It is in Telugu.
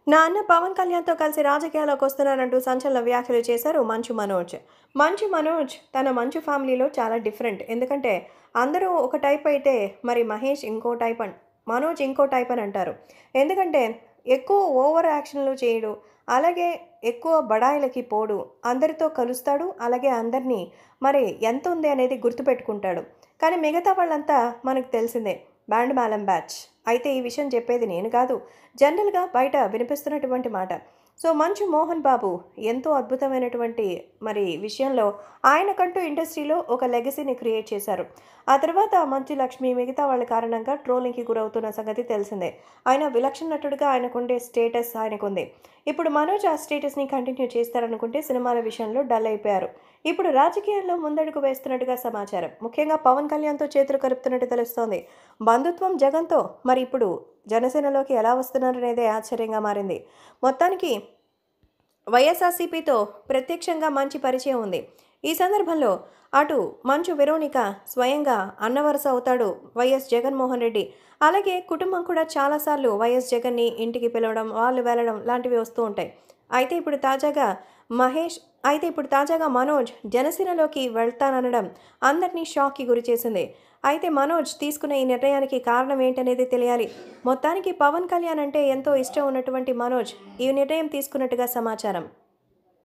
నా అన్న పవన్ కళ్యాణ్తో కలిసి రాజకీయాల్లోకి వస్తున్నారంటూ సంచలన వ్యాఖ్యలు చేశారు మంచు మనోజ్ మంచు మనోజ్ తన మంచు ఫ్యామిలీలో చాలా డిఫరెంట్ ఎందుకంటే అందరూ ఒక టైప్ అయితే మరి మహేష్ ఇంకో టైప్ అన్ మనోజ్ ఇంకో టైప్ అని అంటారు ఎందుకంటే ఎక్కువ ఓవర్ యాక్షన్లు చేయడు అలాగే ఎక్కువ బడాయిలకి పోడు అందరితో కలుస్తాడు అలాగే అందరినీ మరి ఎంత ఉంది అనేది గుర్తుపెట్టుకుంటాడు కానీ మిగతా వాళ్ళంతా మనకు తెలిసిందే బ్యాండ్ మేళం బ్యాచ్ అయితే ఈ విషయం చెప్పేది నేను కాదు జనరల్గా బయట వినిపిస్తున్నటువంటి మాట సో మంచు మోహన్ బాబు ఎంతో అద్భుతమైనటువంటి మరి విషయంలో ఆయనకంటూ ఇండస్ట్రీలో ఒక లెగసీని క్రియేట్ చేశారు ఆ తర్వాత మంచు లక్ష్మి మిగతా వాళ్ళ కారణంగా ట్రోలింగ్కి గురవుతున్న సంగతి తెలిసిందే ఆయన విలక్షణ నటుడుగా ఆయనకుండే స్టేటస్ ఆయనకుంది ఇప్పుడు మనోజ్ ఆ స్టేటస్ని కంటిన్యూ చేస్తారనుకుంటే సినిమాల విషయంలో డల్ అయిపోయారు ఇప్పుడు రాజకీయాల్లో ముందడుగు వేస్తున్నట్టుగా సమాచారం ముఖ్యంగా పవన్ కళ్యాణ్తో చేతులు కలుపుతున్నట్టు తెలుస్తోంది బంధుత్వం జగన్తో మరి ఇప్పుడు జనసేనలోకి ఎలా వస్తున్నారనేదే ఆశ్చర్యంగా మారింది మొత్తానికి వైఎస్ఆర్సీపీతో ప్రత్యక్షంగా మంచి పరిచయం ఉంది ఈ సందర్భంలో అటు మంచు వెరోనిక స్వయంగా అన్నవరస అవుతాడు వైఎస్ జగన్మోహన్ రెడ్డి అలాగే కుటుంబం కూడా చాలాసార్లు వైఎస్ జగన్ని ఇంటికి పిలవడం వాళ్ళు వెళ్ళడం లాంటివి వస్తూ ఉంటాయి అయితే ఇప్పుడు తాజాగా మహేష్ అయితే ఇప్పుడు తాజాగా మనోజ్ జనసేనలోకి వెళ్తాననడం అందరినీ షాక్కి గురి చేసింది అయితే మనోజ్ తీసుకున్న ఈ నిర్ణయానికి కారణం ఏంటనేది తెలియాలి మొత్తానికి పవన్ కళ్యాణ్ అంటే ఎంతో ఇష్టం ఉన్నటువంటి మనోజ్ ఈ నిర్ణయం తీసుకున్నట్టుగా సమాచారం